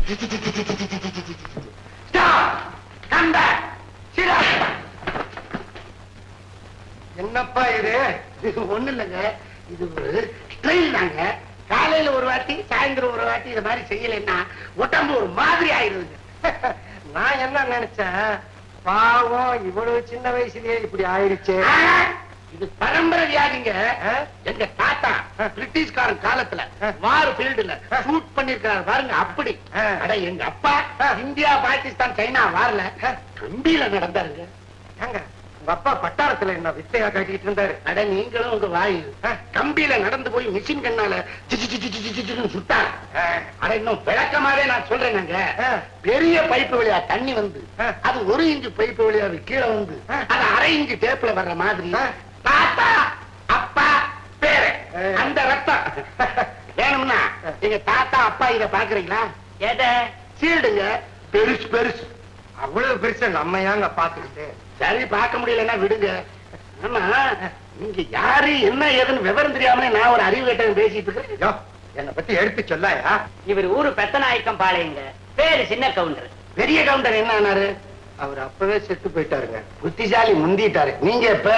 என்னப்பா இது இது ஒண்ணு இல்லைங்க இது ஒரு ஸ்டைல் தாங்க காலையில ஒரு வாட்டி சாயந்தரம் ஒரு வாட்டி இது மாதிரி செய்யலைன்னா உடம்பு ஒரு மாதிரி ஆயிருதுங்க நான் என்ன நினைச்சேன் பாவம் இவ்வளவு சின்ன வயசுலயே இப்படி ஆயிடுச்சு ஆ, இது பரம்பரை வியாதிங்க எங்க தாத்தா பிரிட்டிஷ்காரன் காலத்துல வார் ஃபீல்டுல ஷூட் பண்ணிருக்காரு பாருங்க அப்படி அட எங்க அப்பா இந்தியா பாகிஸ்தான் சைனா வார்ல கம்பியில நடந்தாருங்க ஏங்க உங்க அப்பா பட்டாளத்துல என்ன வித்தையா காட்டிட்டு இருந்தாரு அட நீங்களும் உங்க வாயு கம்பியில நடந்து போய் மிஷின் கண்ணால சிச்சு சிச்சு சிச்சு சிச்சுன்னு சுட்டார் அட இன்னும் விளக்கமாவே நான் சொல்றேங்க பெரிய பைப்பு வழியா தண்ணி வந்து அது ஒரு இன்ச்சு பைப்பு வழியா அது கீழே வந்து அது அரை இன்ச்சு டேப்ல வர்ற மாதிரி தாத்தா அப்பா பேரு அந்த ரத்தம் வேணும்னா எங்க தாத்தா அப்பா இத பாக்குறீங்களா எத சீடுங்க பெருசு பெருசு அவ்வளவு பெருசா நம்ம ஏங்க பாத்துக்கிட்டு சரி பார்க்க முடியலன்னா விடுங்க ஆமா நீங்க யாரு என்ன ஏதுன்னு விவரம் தெரியாம நான் ஒரு அறிவு கேட்டவன் பேசிட்டு இருக்கேன் யோ, என்னை பத்தி எடுத்து சொல்லாயா இவர் ஊரு பெத்தநாயக்கம் பாளையங்க பேரு சின்ன கவுண்டர் பெரிய கவுண்டர் என்ன ஆனாரு அவர் அப்பவே செத்து போயிட்டாருங்க புத்திசாலி முந்திட்டாரு நீங்க இப்ப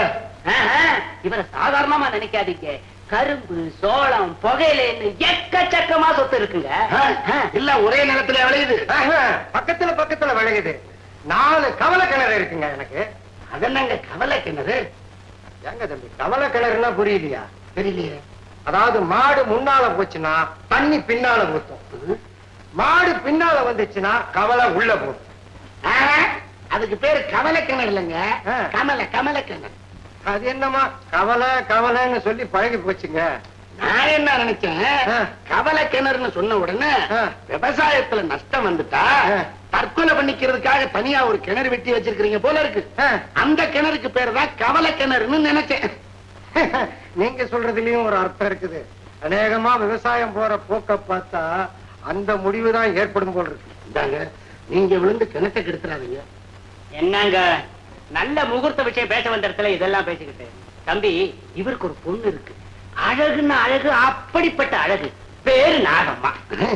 இவரை சாதாரணமா நினைக்காதீங்க கரும்பு சோளம் புகையிலன்னு எக்கச்சக்கமா சொத்து இருக்குங்க ஆ, இல்ல ஒரே நிலத்துல விளையுது ஆஹா, பக்கத்துல பக்கத்துல விளையுது நாலு கவலை கிணறு இருக்குங்க எனக்கு அதென்னங்க கவலை கிணறு ஏங்க தம்பி கவலை கிணறுனா புரியலையா தெரியலையே அதாவது மாடு முன்னால போச்சுன்னா தண்ணி பின்னால ஊத்தும் மாடு பின்னால வந்துச்சுன்னா கவலை உள்ள போகும் ஆ, அதுக்கு பேரு கவலை கிணறு இல்லைங்க ஆ. கமல கமல கிணறு அது என்னமா கவலை கவலைன்னு சொல்லி பழகி போச்சுங்க நான் என்ன நினைச்சேன் ஆ. கவலை கிணறுன்னு சொன்ன உடனே ஆ. விவசாயத்துல நஷ்டம் வந்துட்டா ஆ. தற்கொலை பண்ணிக்கிறதுக்காக தனியா ஒரு கிணறு வெட்டி வச்சிருக்கீங்க போல இருக்கு ஆ. அந்த கிணறுக்கு பேரு தான் கவலை கிணறுன்னு நினைச்சேன் நீங்க சொல்றதுலயும் ஒரு அர்த்தம் இருக்குது அநேகமா விவசாயம் போற போக்க பார்த்தா அந்த முடிவு தான் ஏற்படும் போல் இருக்கு இந்தாங்க நீங்க விழுந்து கிணத்தை கெடுத்துறாதீங்க என்னங்க நல்ல முகூர்த்த விஷயம் பேச வந்த இடத்துல இதெல்லாம் பேசிக்கிட்டு தம்பி இவருக்கு ஒரு பொண்ணு இருக்கு அழகுன்னா அழகு அப்படிப்பட்ட அழகு பேரு நாகம்மா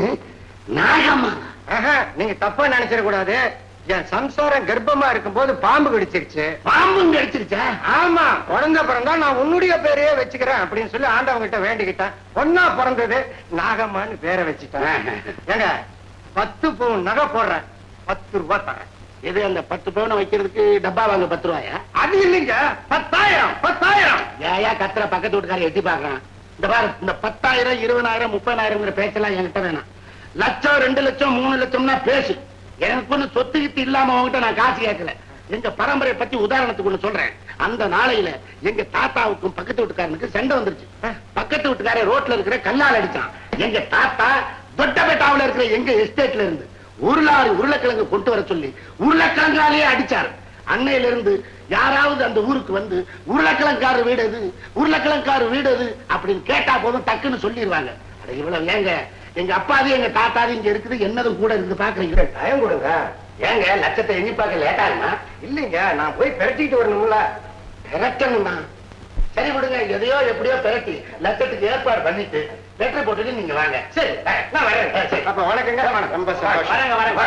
நாகம்மா ஆஹா, நீங்க தப்பா நினைச்சிட கூடாது என் சம்சாரம் கர்ப்பமா இருக்கும்போது பாம்பு கடிச்சிருச்சு பாம்பும் கடிச்சிருச்சா ஆமா குழந்தை பிறந்தா நான் உன்னுடைய பேரையே வச்சுக்கிறேன் அப்படின்னு சொல்லி ஆண்டவங்கிட்ட வேண்டிக்கிட்டேன் பொண்ணா பிறந்தது நாகம்மான்னு பேரை வச்சுட்டேன் ஏங்க பத்து பவுன் நகை போடுறேன் பத்து ரூபாய் தரேன் எது அந்த பத்து பவுனை வைக்கிறதுக்கு டப்பா வாங்க பத்து ரூபாயா அது இல்லைங்க பத்தாயிரம் பத்தாயிரம் ஏயா கத்துற பக்கத்து வீட்டுக்காரர் எட்டி பாக்குறான் இந்த பாரு இந்த பத்தாயிரம் இருபதாயிரம் முப்பதாயிரம்ங்கிற பேச்செல்லாம் என்கிட்ட வேணாம் லட்சம் ரெண்டு லட்சம் மூணு லட்சம்னா பேசு எனக்கு ஒண்ணு சொத்து கித்து இல்லாம உங்ககிட்ட நான் காசு கேட்கல எங்க பரம்பரையை பத்தி உதாரணத்துக்கு ஒண்ணு சொல்றேன் அந்த நாளையில எங்க தாத்தாவுக்கும் பக்கத்து வீட்டுக்காரனுக்கு சண்டை வந்துருச்சு பக்கத்து வீட்டுக்காரன் ரோட்ல இருக்கிற கல்லால் அடிச்சான் எங்க தாத்தா தொட்டபெட்டாவுல இருக்கிற எங்க எஸ்டேட்ல இருந்து ஒரு லாரி உருளைக்கிழங்கு கொண்டு வர சொல்லி உருளைக்கிழங்காலேயே அடிச்சாரு அன்னையில இருந்து யாராவது அந்த ஊருக்கு வந்து உருளைக்கிழங்காரு வீடு எது உருளைக்கிழங்காரு வீடு எது அப்படின்னு கேட்டா போதும் டக்குன்னு சொல்லிடுவாங்க அட இவ்வளவு ஏங்க எங்க அப்பாது எங்க தாத்தாது இங்க இருக்குது என்னதும் கூட இருக்குது பாக்குறீங்க டைம் கொடுங்க ஏங்க லட்சத்தை எண்ணி பார்க்க லேட்டா இருக்குமா இல்லைங்க நான் போய் பெரட்டிட்டு வரணும்ல பெரட்டணுமா சரி விடுங்க எதையோ எப்படியோ பெரட்டி லட்சத்துக்கு ஏற்பாடு பண்ணிட்டு லெட்டர் போட்டுட்டு நீங்க வாங்க சரி நான் வரேன் சரி அப்ப வணக்கங்க ரொம்ப சந்தோஷம் வரேங்க வரேங்க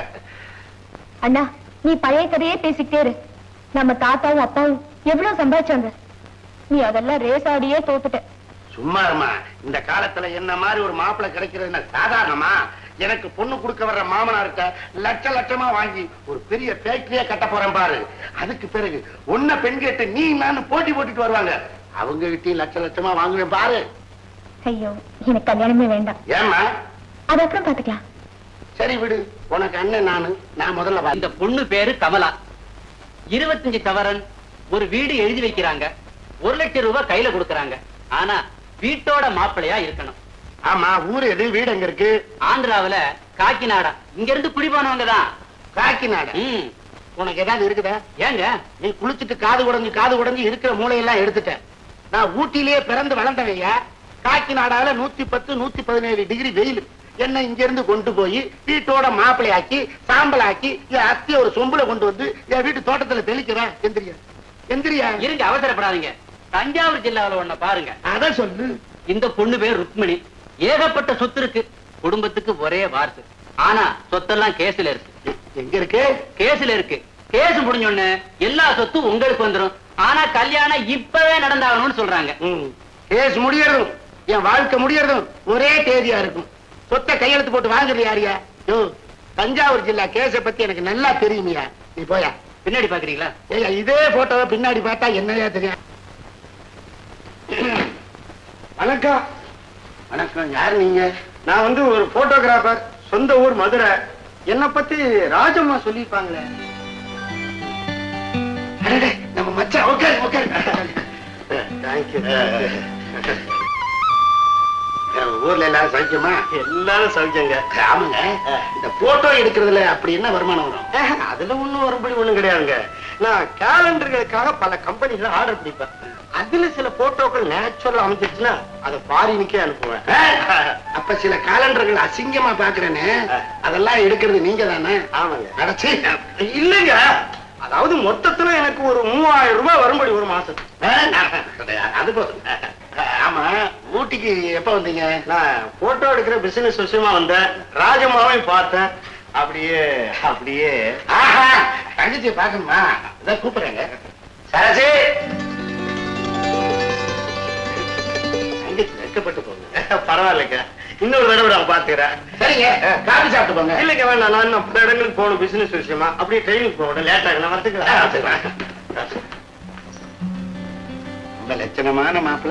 அண்ணா நீ பழைய கதையே பேசிக்கிட்டே இரு நம்ம தாத்தாவும் அப்பாவும் எவ்வளவு சம்பாதிச்சாங்க நீ அதெல்லாம் ரேஸ் ஆடியே தோத்துட்ட சும்மா இருமா இந்த காலத்துல என்ன மாதிரி ஒரு மாப்பிள்ளை கிடைக்கிறது என்ன சாதாரணமா எனக்கு பொண்ணு கொடுக்க வர்ற மாமனார்கிட்ட லட்ச லட்சமா வாங்கி ஒரு பெரிய ஃபேக்டரியா கட்ட போறேன் பாரு அதுக்கு பிறகு உன்ன பெண் கேட்டு நீ நான் போட்டி போட்டுட்டு வருவாங்க அவங்க கிட்டயும் லட்ச லட்சமா வாங்குவேன் பாரு ஐயோ எனக்கு கல்யாணமே வேண்டாம் ஏமா அது அப்புறம் பாத்துக்கலாம் சரி விடு உனக்கு அண்ணன் நானு நான் முதல்ல வா இந்த பொண்ணு பேரு கமலா இருபத்தஞ்சு தவறன் ஒரு வீடு எழுதி வைக்கிறாங்க ஒரு லட்சம் ரூபாய் கையில கொடுக்கறாங்க ஆனா வீட்டோட மாப்பிள்ளையா இருக்கணும் ஆமா ஊர் எது வீடு எங்க இருக்கு ஆந்திராவுல காக்கிநாடா இங்க இருந்து குடி போனவங்க தான் காக்கிநாடு உனக்கு ஏதாவது இருக்குதா ஏங்க நீ குளிச்சுட்டு காது உடைஞ்சு காது உடைஞ்சு இருக்கிற மூளையெல்லாம் எடுத்துட்டேன் நான் ஊட்டிலேயே பிறந்து வளர்ந்தவையா காக்கிநாடால நூத்தி பத்து நூத்தி பதினேழு டிகிரி வெயில் என்ன இங்க இருந்து கொண்டு போய் வீட்டோட மாப்பிள்ளையாக்கி சாம்பலாக்கி என் அத்தி ஒரு சொம்புல கொண்டு வந்து என் வீட்டு தோட்டத்துல தெளிக்கிறேன் எந்திரியா எந்திரியா இருங்க அவசரப்படாதீங்க தஞ்சாவூர் ஜில்லாவுல ஒண்ண பாருங்க அத சொல்லு இந்த பொண்ணு பேர் ருக்மிணி ஏகப்பட்ட சொத்து இருக்கு குடும்பத்துக்கு ஒரே வாரிசு ஆனா சொத்தெல்லாம் கேஸ்ல இருக்கு எங்க இருக்கு கேஸ்ல இருக்கு கேஸ் முடிஞ்சோன்னு எல்லா சொத்தும் உங்களுக்கு வந்துரும் ஆனா கல்யாணம் இப்பவே நடந்தாகணும்னு சொல்றாங்க ம். கேஸ் முடியறதும் என் வாழ்க்கை முடியறதும் ஒரே தேதியா இருக்கும் சொத்தை கையெழுத்து போட்டு வாங்குறது யாரியா யோ தஞ்சாவூர் ஜில்லா கேஸ பத்தி எனக்கு நல்லா தெரியுமியா நீ போயா பின்னாடி பாக்குறீங்களா ஏய்யா இதே போட்டோவை பின்னாடி பார்த்தா என்னையா தெரியும் வணக்கம் வணக்கம் யாரு நீங்க நான் வந்து ஒரு போட்டோகிராஃபர் சொந்த ஊர் மதுரை என்ன பத்தி ராஜம்மா சொல்லியிருப்பாங்களே அடடே, நம்ம மச்சான் உட்காரு உட்காரு தேங்க்யூ ஊர்ல எல்லாரும் சௌக்கியமா எல்லாரும் சௌக்கியங்க ஆமாங்க இந்த போட்டோ எடுக்கிறதுல அப்படி என்ன வருமானம் வரும் அதுல ஒண்ணும் வரும்படி ஒண்ணும் கிடையாதுங்க நான் கேலண்டர்களுக்காக பல கம்பெனில ஆர்டர் பிடிப்பேன் அதுல சில போட்டோக்கள் நேச்சுரல் அமைஞ்சிருச்சுன்னா அதை ஃபாரினுக்கே அனுப்புவேன் அப்ப சில காலண்டர்கள் அசிங்கமா பாக்குறேன்னு அதெல்லாம் எடுக்கிறது நீங்க தானே ஆமாங்க அடைச்சி இல்லைங்க அதாவது மொத்தத்துல எனக்கு ஒரு மூவாயிரம் ரூபாய் வரும்படி ஒரு மாசத்துக்கு அது போதும் ஆமா ஊட்டிக்கு எப்ப வந்தீங்க நான் போட்டோ எடுக்கிற பிசினஸ் விஷயமா வந்தேன் ராஜம்மாவையும் பார்த்தேன் அப்படியே அப்படியே ஆஹா தங்கச்சியை பாக்கணுமா இதான் கூப்பிடுறேங்க சரசி தங்கச்சி வெட்கப்பட்டு போங்க பரவாயில்லைங்க இன்னொரு தடவை நான் பாத்துக்கிறேன் சரிங்க காபி சாப்பிட்டு போங்க இல்லைங்க வேண்டாம் நான் இன்னும் பல இடங்களுக்கு போகணும் பிசினஸ் விஷயமா அப்படியே ட்ரெயினுக்கு போகணும் லேட் ஆகும் நான் ஆ, வரத்துக்கு சரி. ரொம்ப லட்சணமான மாப்பிள்ள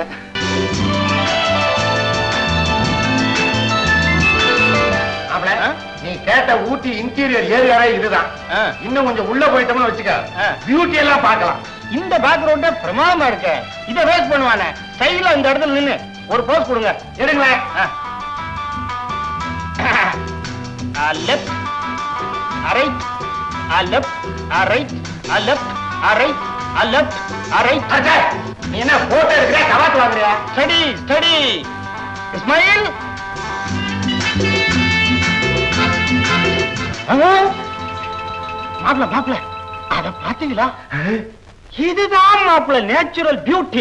மாப்பிள்ள நீ கேட்ட ஊட்டி இன்டீரியர் ஏரியாவே இதுதான் இன்னும் கொஞ்சம் உள்ள போயிட்டோம்னு வச்சுக்க பியூட்டி எல்லாம் பார்க்கலாம் இந்த பேக்ரவுண்டே பிரமாதமா இருக்கு இத வேஸ்ட் பண்ணுவானே ஸ்டைலா இந்த இடத்துல நின்னு ஒரு போஸ் கொடுங்க எடுங்களேன் left right left right left right left right அச்சே, நீ என்ன போட்டோ எடுக்கிற கவாத்து வாங்குறியா ஸ்டடி ஸ்டடி இஸ்மாயில் மாப்பிள மாப்பிள அத பாத்தீங்களா இதுதான் மாப்பிள நேச்சுரல் பியூட்டி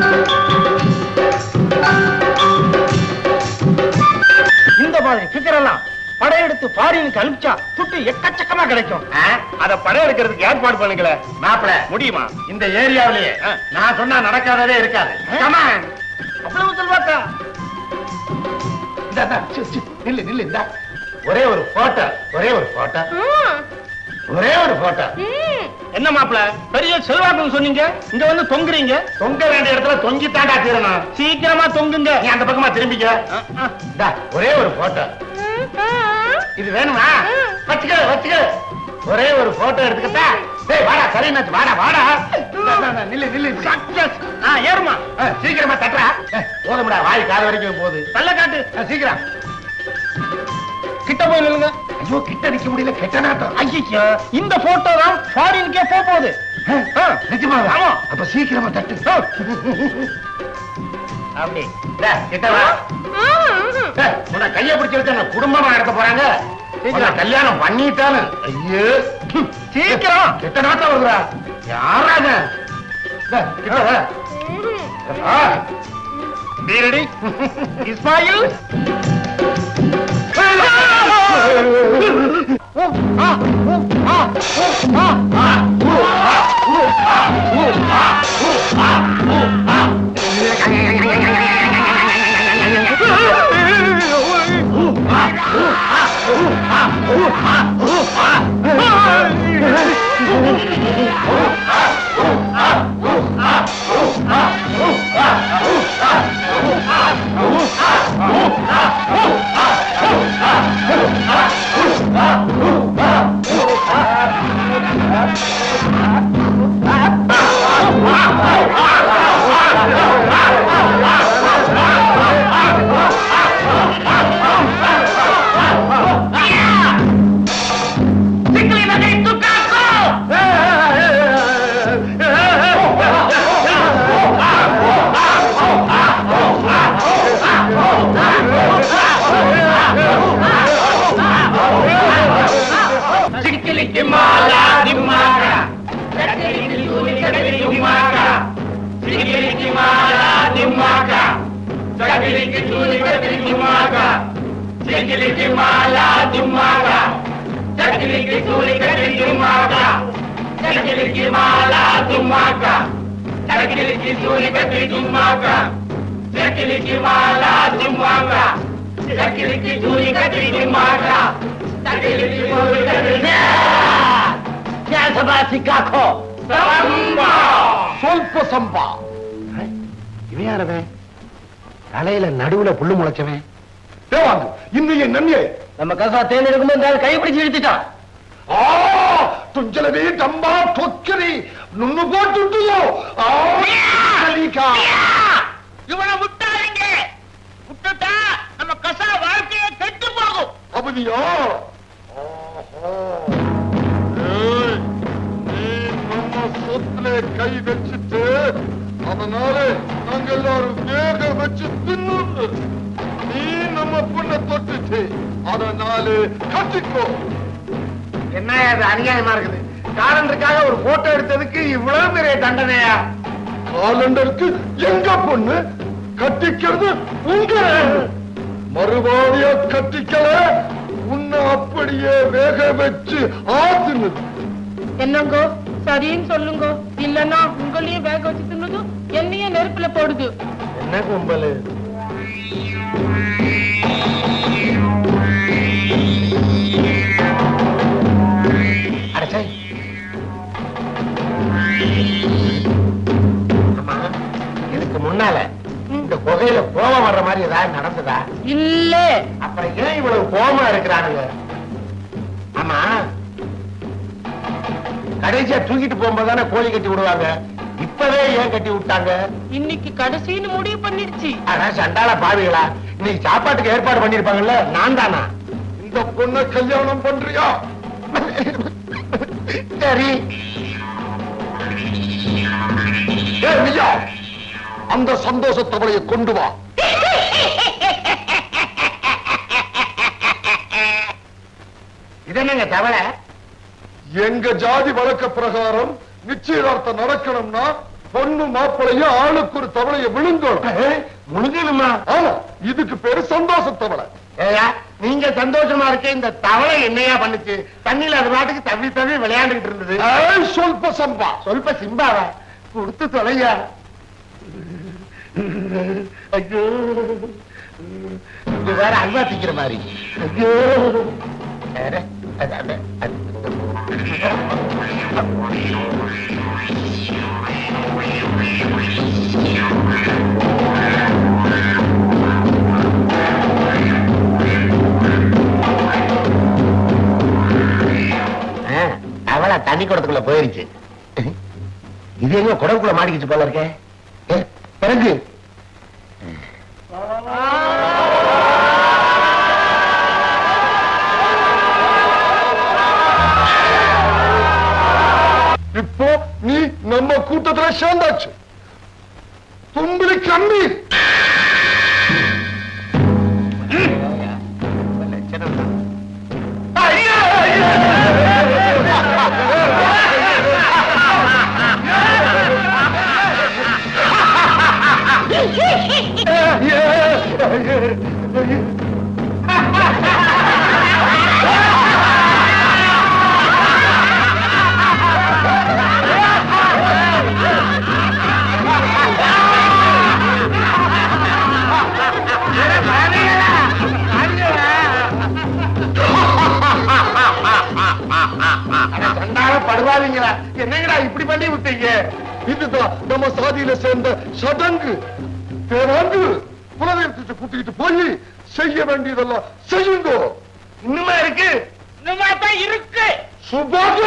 இந்த மாதிரி பிகர் எல்லாம் படையெடுத்து ஃபாரினுக்கு அனுப்பிச்சா துட்டு எக்கச்சக்கமா கிடைக்கும் அத படையெடுக்கிறதுக்கு ஏற்பாடு பண்ணுங்களேன் மாப்பிள்ள முடியுமா இந்த ஏரியாவிலேயே ஆ. நான் சொன்னா நடக்காததே இருக்காது Come on. அவ்வளவு செல்வாக்கா இந்தா, இந்தா, சி, சி, நில்லு நில்லு இந்தா ஒரே ஒரு போட்டோ ஒரே ஒரு போட்டோ ஒரே ஒரு போட்டோ என்ன மாப்பிள பெரிய செல்வாக்குன்னு சொன்னீங்க இங்க வந்து தொங்குறீங்க தொங்க வேண்டிய இடத்துல தொங்கித்தாண்டா தீரணும் சீக்கிரமா தொங்குங்க நீ அந்த பக்கமா திரும்பிக்க இந்தா, ஒரே ஒரு போட்டோ இது வேணுமா வச்சுக்க வச்சுக்க ஒரே ஒரு போட்டோ எடுத்துக்கிட்டா டேய் வாடா சரிண்ணாச்சு வாடா வாடா இந்தா, இந்தா, இந்தா, நில்லு நில்லு இப்படி. சக்சஸ் ஆ ஏறுமா ஆ, சீக்கிரமா தட்டுறா ஏய், போதும்டா வாய் காது வரைக்கும் போகுது நல்ல காட்டு ஆ, சீக்கிரம் கிட்ட போய் நில்லுங்க ஐயோ கிட்ட நிக்க முடியல கெட்ட நாட்டம் ஐயோ இந்த போட்டோ தான் ஃபாரினுக்கே போக போகுது ஆ, நிஜமா ஆமா. அப்ப சீக்கிரமா தட்டு அப்படி டேய், கிட்ட வா டேய், உன்னை கைய பிடிச்சு வச்சு என்ன குடும்பமா நடத்த போறாங்க உன்னை கல்யாணம் பண்ணிட்டாலும் ஐயோ சீக்கிரம் கெட்ட நாட்டம் வருதுடா யாராக கிட்ட வா. ஆ, Be ready? இஸ்மாயில் சிக்கிலிக்கு மாலா நிம்மாக்கா நிம்மாக்கா சிக்கிலிக்கு மாலா நிம்மாக்கா சக்கிலிக்கு தூளி நிம்மாக்கா செங்கிலிக்கு மாலா தும்மாக்கா சக்கிலிக்கு சூரி கட்டி தும்மாக்கா சக்கிலிக்கு மாலா தும்மாக்கா சக்கிலிக்கு சூரி கட்டி தும்மாக்கா சக்கிலிக்கு மாலா தும்மாக்கா சக்கிலிக்கு சூரி கட்டி தும்மாக்கா சக்கிலிக்கு சூரி கட்டி சபா சிக்காக்கோ சம்பா சொல்ப சம்பா இவன் யாரவன் தலையில நடுவுல புல்லு முளைச்சவன் தேவாங்க இன்னும் என் நன்மை நம்ம கசா தேன் எடுக்கும்போது கைப்பிடிச்சு இழுத்துட்டான் ஆ துஞ்சலவே டம்பா தொக்கரி நுண்ணு போட்டுட்டியோ ஆ கலிகா இவனை விட்டாதீங்க விட்டுட்டா நம்ம கசா வாழ்க்கையை கெட்டு போகும் அவதியா ஆஹா. ஏய், நீ நம்ம சொத்துல கை வச்சுட்டு அதனால நாங்க எல்லாரும் வேக வச்சு தின்னு நீ நம்ம பொண்ணை தொட்டுட்டு அதனால கட்டிக்கோ என்ன அது அநியாயமா இருக்குது காலண்டருக்காக ஒரு போட்டோ எடுத்ததுக்கு இவ்வளவு பெரிய தண்டனையா காலண்டருக்கு எங்க பொண்ணு கட்டிக்கிறது உங்க மறுபடிய கட்டிக்கல உன்னை அப்படியே வேக வச்சு ஆத்துனது என்னங்கோ சரின்னு சொல்லுங்க இல்லன்னா உங்களையும் வேக வச்சு தின்னது என்னையும் நெருப்புல போடுது என்ன கும்பலு அடச்சே. ஆமா, இதுக்கு முன்னால இந்த குகையில கோபம் வர்ற மாதிரி ஏதாவது நடந்ததா இல்ல அப்புறம் ஏன் இவ்வளவு கோபமா இருக்கிறானுங்க ஆமா கடைசியா தூக்கிட்டு போகும்போது தானே கோழி கட்டி விடுவாங்க இப்பவே ஏன் கட்டி விட்டாங்க இன்னைக்கு கடைசின்னு முடிவு பண்ணிடுச்சு அதான் சண்டால பாவிகளா இன்னைக்கு சாப்பாட்டுக்கு ஏற்பாடு பண்ணிருப்பாங்கல்ல நான் தானா இந்த பொண்ணை கல்யாணம் பண்றியா சரி ஏய், மியா, அந்த சந்தோஷ தவளையை கொண்டு வா இது என்னங்க தவளை எங்க ஜாதி வழக்க பிரகாரம் நிச்சயதார்த்தம் நடக்கணும்னா பொண்ணு மாப்பிளையும் ஆளுக்கு ஒரு தவளையை விழுங்கணும் முழுங்கணுமா ஆமா இதுக்கு பேரு சந்தோஷ தவளை ஏயா நீங்க சந்தோஷமா இருக்க இந்த தவளை என்னையா பண்ணுச்சு தண்ணியில அது பாட்டுக்கு தவி தவி விளையாண்டுகிட்டு இருந்தது சொல்ப சம்பா சொல்ப சிம்பாவா கொடுத்து தொலையா ஐயோ இங்க வேற அல்வா திக்கிற மாதிரி ஐயோ வேற, அது, அது, அது. ஆ, அவளா தண்ணி குடத்துக்குள்ள போயிருச்சு இது எங்க குடவுக்குள்ள மாட்டிக்கிச்சு போல இருக்கே ஏ, பிறகு இப்போ நீ நம்ம கூட்டத்துல சேர்ந்தாச்சு தும்பிலி கம்மி படுவாதீங்களா என்னங்கடா இப்படி பண்ணி விட்டீங்க இதுதான் நம்ம சாதியில சேர்ந்த சடங்கு பேராங்கு குலதெய்வத்தை கூட்டிக்கிட்டு போய் செய்ய வேண்டியதெல்லாம் செய்யுங்க இன்னுமா இருக்கு இன்னுமா தான் இருக்கு சுபாகு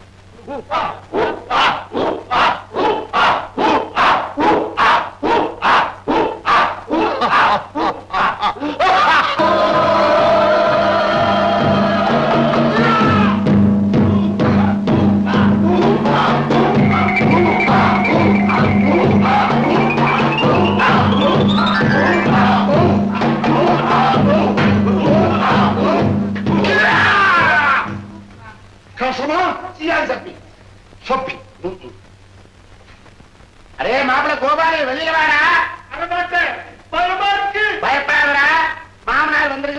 கசமா சியான் சப்பி சப்பி ம், ம். அரே மாப்பிள கோபாலு வெளியில வாடா பயப்படாதடா மாமனார் வந்திருக்கிறாரு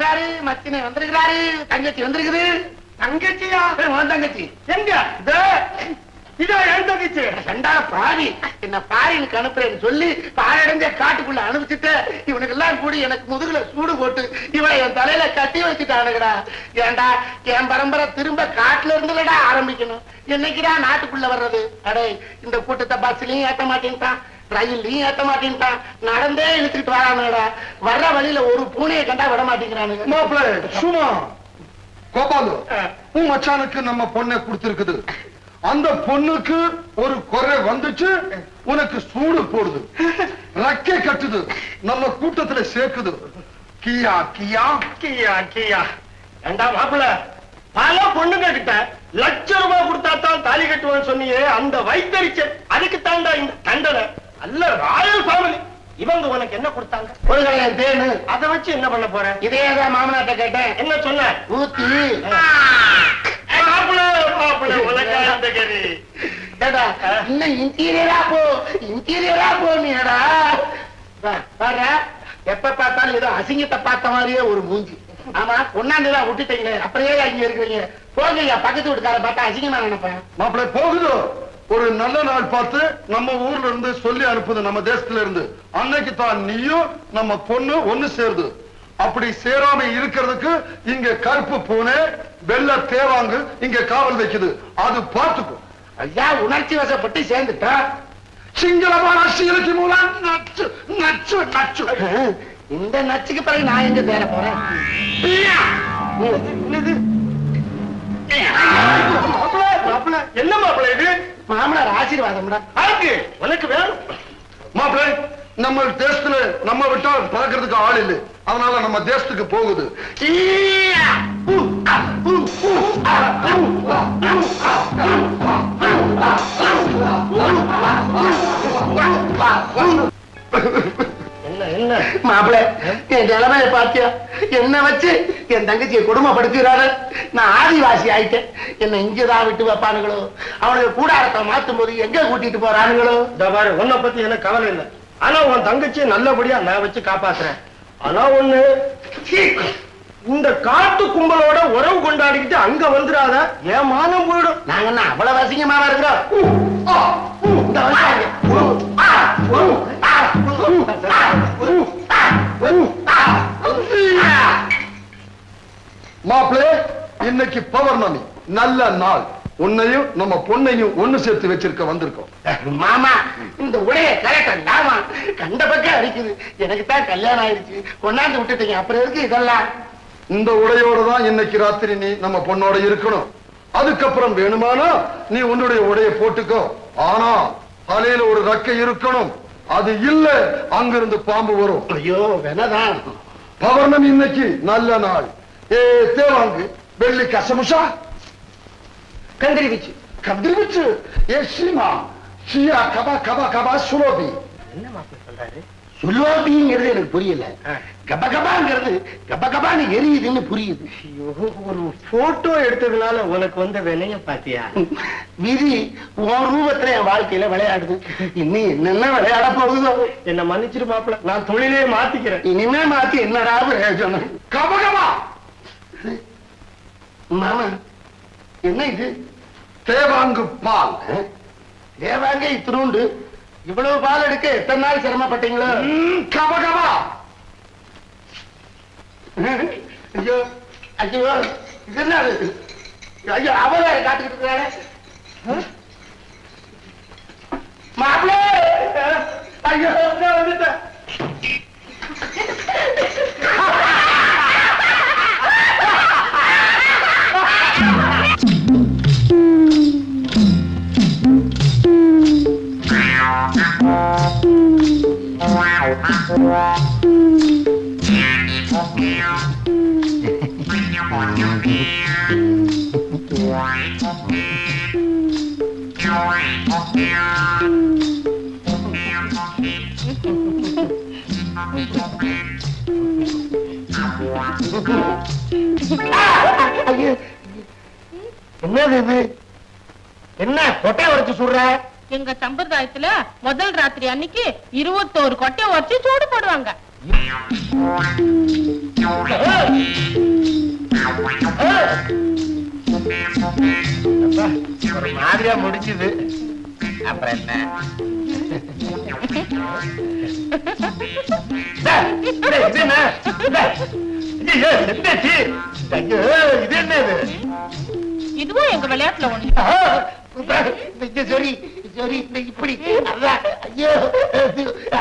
மச்சினை வந்திருக்கிறாரு தங்கச்சி வந்திருக்குது தங்கச்சியா உன் தங்கச்சி எங்க இதோ, இதோ என் தங்கச்சி ரெண்டா பாவி என்ன பாரினுக்கு அனுப்புறேன்னு சொல்லி பாழடைஞ்ச காட்டுக்குள்ள அனுப்பிச்சுட்டு இவனுக்கு எல்லாம் கூடி எனக்கு முதுகுல சூடு போட்டு இவனை என் தலையில கட்டி வச்சுட்டானுங்கடா ஏன்டா என் பரம்பரை திரும்ப காட்டுல இருந்துலடா ஆரம்பிக்கணும் என்னைக்குடா நாட்டுக்குள்ள வர்றது அடே இந்த கூட்டத்தை பஸ்லயும் ஏத்த மாட்டேன்ட்டான் ரயில்லையும் ஏத்த மாட்டேன்ட்டான் நடந்தே இழுத்துக்கிட்டு வரானுங்கடா வர்ற வழியில ஒரு பூனையை கண்டா விட மாட்டேங்கிறானுங்க மாப்பிள்ள சும்மா கோபாலு உன் மச்சானுக்கு நம்ம பொண்ணை கொடுத்திருக்குது அந்த பொண்ணுக்கு ஒரு குறை வந்துச்சு உனக்கு சூடு போடுது ரக்கை கட்டுது நம்ம கூட்டத்துல சேர்க்குது கியா கியா கியா கியா ஏண்டா மாப்பிள்ள பல பொண்ணுங்க கிட்ட லட்ச ரூபாய் கொடுத்தா தான் தாலி கட்டுவேன்னு சொன்னியே அந்த வைத்தறிச்சல் அதுக்கு தாண்டா இந்த தண்டனை அல்ல ராயல் ஃபேமிலி இவங்க உனக்கு என்ன கொடுத்தாங்க ஒரு கல்யாணம் தேனு அதை வச்சு என்ன பண்ண போற இதேதான் மாமனாட்ட கேட்டேன் என்ன சொன்ன ஊத்தி மாப்பிள்ள மாப்பிள்ள உனக்கு அந்த கறி ஏடா, இன்னும் இன்டீரியரா போ இன்டீரியரா போ நீடா பாரு எப்ப பார்த்தாலும் ஏதோ அசிங்கத்தை பார்த்த மாதிரியே ஒரு மூஞ்சி ஆமா கொண்டாந்துதான் விட்டுட்டீங்களே அப்படியே இங்க இருக்கிறீங்க போங்க ஐயா பக்கத்து வீட்டுக்கார பார்த்தா அசிங்கமா நினைப்பேன் மாப்பிள்ள போகுது ஒரு நல்ல நாள் பார்த்து நம்ம ஊர்ல இருந்து சொல்லி அனுப்புது நம்ம தேசத்துல இருந்து அன்னைக்கு தான் நீயும் நம்ம பொண்ணு ஒண்ணு சேருது அப்படி சேராம இருக்கிறதுக்கு இங்க கருப்பு பூனை வெள்ள தேவாங்கு இங்க காவல் வைக்குது அது பார்த்துக்கும் ஐயா உணர்ச்சி வசப்பட்டு சேர்ந்துட்டா சிங்களமான அரசியலுக்கு மூலம் நச்சு நச்சு நச்சு இந்த நச்சுக்கு பிறகு நான் எங்க தேட போறேன் என்னது மாப்பிள்ள மாப்பிள்ள என்ன மாப்பிள்ள இது மாமனார் ஆசீர்வாதம்டா ஆக்கு உனக்கு வேணும் மாப்பிள்ளை நம்ம தேசத்துல நம்ம விட்டா பறக்கிறதுக்கு ஆள் இல்லை அதனால நம்ம தேசத்துக்கு போகுது ஈயா! ஊ! ஆ! ஊ! ஊ! ஆ! ஊ! என்ன என்ன மாப்பிள என் நிலைமைய பாத்தியா என்ன வச்சு என் தங்கச்சியை கொடுமைப்படுத்துகிறாரு நான் ஆதிவாசி ஆயிட்டேன் என்ன இங்கதான் விட்டு வைப்பானுங்களோ அவனுக்கு கூடாரத்தை மாத்தும் போது எங்க கூட்டிட்டு போறானுங்களோ இந்த பாரு உன்னை பத்தி எனக்கு கவலை இல்லை ஆனா உன் தங்கச்சியை நல்லபடியா நான் வச்சு காப்பாத்துறேன் ஆனா ஒண்ணு சீ, இந்த காட்டு கும்பலோட உறவு கொண்டாடிக்கிட்டு அங்க வந்துடாத என் மானம் போயிடும் நாங்க என்ன அவ்வளவு அசிங்கமாவா இருக்கிறோம் ஊ! ஆ! ஊ! இந்த வயசாங்க. ஊ! ஆ! ஊ! ஆ! ஊ! ஆ! ஊ! ஆ! ஊ! ஆ! ஈயா! மாப்பிள்ளை இன்னைக்கு பௌர்ணமி நல்ல நாள் உன்னையும் நம்ம பொண்ணையும் ஒண்ணு சேர்த்து வச்சிருக்க வந்திருக்கோம் மாமா இந்த உடைய கரெக்ட் ஆமா கண்ட பக்கம் அடிக்குது எனக்கு தான் கல்யாணம் ஆயிடுச்சு கொண்டாந்து விட்டுட்டீங்க அப்புறம் எதுக்கு இதெல்லாம் இந்த உடையோட தான் இன்னைக்கு ராத்திரி நீ நம்ம பொண்ணோட இருக்கணும் அதுக்கப்புறம் வேணுமானா நீ உன்னுடைய உடைய போட்டுக்கோ ஆனா தலையில ஒரு ரக்கை இருக்கணும் அது இல்ல அங்கிருந்து பாம்பு வரும் ஐயோ வேணதான் பௌர்ணமி இன்னைக்கு நல்ல நாள் ஏ தேவாங்கு வெள்ளி கசமுஷா கந்திரிவிச்சு கதிர்விச்சு ஏ சீமா ஷியா கபா கபா கபா சுலோபி என்ன மாப்பிள்ள சொல்றாரு சுலோபிங்கிறது எனக்கு புரியல கபகபாங்கிறது கபகபான்னு எரியுதுன்னு புரியுது ஐயோ ஒரு போட்டோ எடுத்ததுனால உனக்கு வந்த வினைய பாத்தியா விதி உன் ரூபத்துல என் வாழ்க்கையில விளையாடுது இன்னும் என்னென்ன விளையாட போகுதோ என்ன மன்னிச்சிரு மாப்பிள்ள நான் தொழிலே மாத்திக்கிறேன் இனிமே மாத்தி என்னடா பிரயோஜனம் கபகபா மாமா என்ன இது தேவாங்கு பால் தேவாங்க இத்தினூண்டு இவ்வளவு பால் எடுக்க எத்தனை நாள் சிரமப்பட்டீங்களோ ம், கபகபா ஐயோ ஐயோ இது என்ன இது? ஐயோ அவ வேற காத்துக்கிட்டு இருக்கிறாளே மாப்பிளே ஐயோ நான் வந்துட்டேன் ஐயோ என்னது இது என்ன கொட்டை உடைச்சு சுடுற எங்க சம்பிரதாயத்துல முதல் ராத்திரி அன்னைக்கு இருபத்தோரு கொட்டையை வச்சு சூடு போடுவாங்க அப்பா, ஒரு மாதிரியா முடிச்சுது அப்புறம் என்ன டேய், டேய், இது என்ன டேய், ஐயோ, என்னாச்சு? ஐயோ, இது என்ன இது இதுவும் எங்க விளையாட்டுல ஒண்ணு ஆ, இங்க சரி சரி இந்த இப்படி அதான் ஐயோ